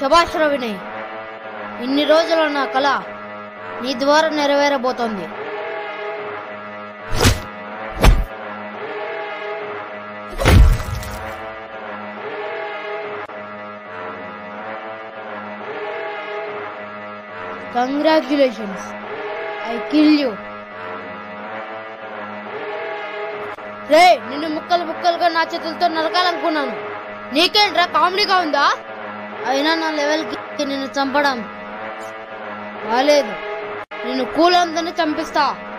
శభాష్ రా వినయ్ ఇన్ని రోజుల నా కళ నీ ద్వారా నెరవేరబోతోంది కంగ్రాచులేషన్స్ ఐ కిల్ యూ రే నిన్ను ముక్కలు ముక్కలుగా నా చేతులతో నరకాలనుకున్నాను నీకేంట్రా కామెడీగా ఉందా అయినా నా లెవెల్కి నిన్ను చంపడం బాలేదు నిన్ను కూలందరినీ చంపిస్తా